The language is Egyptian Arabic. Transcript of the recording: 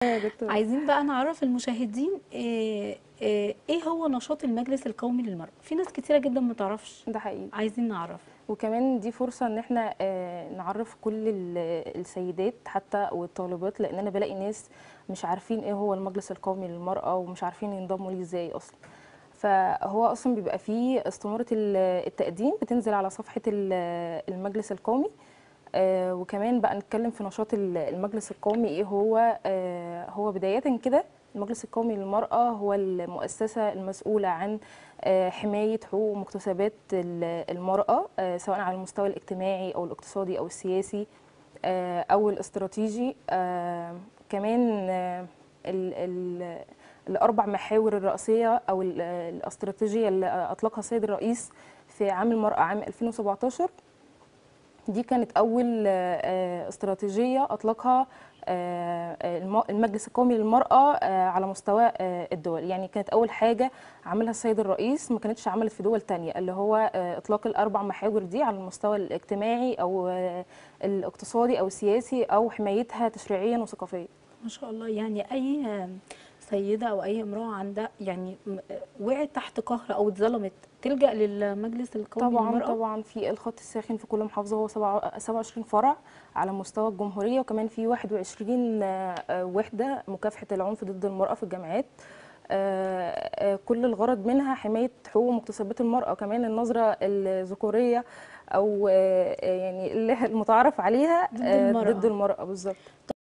يا دكتور عايزين بقى نعرف المشاهدين إيه, إيه, ايه هو نشاط المجلس القومي للمرأة في ناس كتيرة جدا ما تعرفش ده حقيقي عايزين نعرف وكمان دي فرصة ان احنا آه، نعرف كل ال- السيدات حتى والطالبات لان انا بلاقي ناس مش عارفين ايه هو المجلس القومي للمرأة ومش عارفين ينضموا ليه ازاي اصلا فهو اصلا بيبقى فيه استمارة ال- التقديم بتنزل على صفحة ال- المجلس القومي آه، وكمان بقى نتكلم في نشاط ال- المجلس القومي ايه هو آه، هو بداية كده المجلس القومي للمرأة هو المؤسسة المسؤولة عن آه، حماية حقوق ومكتسبات ال- المرأة آه، سواء على المستوى الاجتماعي أو الاقتصادي أو السياسي آه، أو الاستراتيجي آه، كمان آه، ال- ال- الأربع محاور الرئيسية أو ال- الاستراتيجية اللي أطلقها السيد الرئيس في عام المرأة عام 2017 دي كانت أول آه، آه، استراتيجية أطلقها آه، آه، الم- المجلس القومي للمرأة آه، على مستوى آه، الدول يعني كانت أول حاجة عملها السيد الرئيس ما كانتش عملت في دول تانية اللي هو آه، إطلاق الأربع محاور دي على المستوى الاجتماعي أو آه، الاقتصادي أو السياسي أو حمايتها تشريعيا وثقافيا ما شاء الله يعني اي سيدة او اي امرأة عندها يعني م- وقعت تحت قهر او اتظلمت تلجأ للمجلس القومي طبعا للمرأة طبعا في الخط الساخن في كل محافظه هو سبعة- 27 فرع على مستوى الجمهوريه وكمان في 21 آه، آه، وحده مكافحه العنف ضد المراه في الجامعات آه، آه، كل الغرض منها حمايه حقوق ومكتسبات المراه كمان النظره الذكوريه او آه، آه، يعني اللي المتعارف عليها ضد آه، المرأة. ضد المراه بالظبط